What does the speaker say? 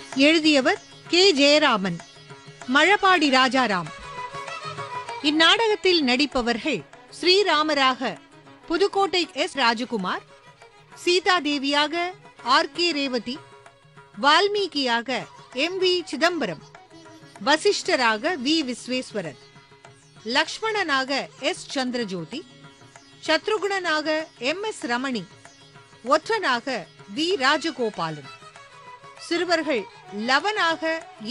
எழுதியவர் கே ஜெயராமன் மழபாடி ராஜாராம் இந்நாடகத்தில் நடிப்பவர்கள் ஸ்ரீராமராக புதுக்கோட்டை எஸ் ராஜகுமார் சீதாதேவியாக ஆர் கே ரேவதி வால்மீகியாக எம் வி சிதம்பரம் வசிஷ்டராக வி விஸ்வேஸ்வரன் லக்ஷ்மணனாக எஸ் சந்திரஜோதி சத்ருகுணனாக எம் எஸ் ரமணி ஒற்றனாக வி ராஜகோபாலன் சிறுவர்கள் லவனாக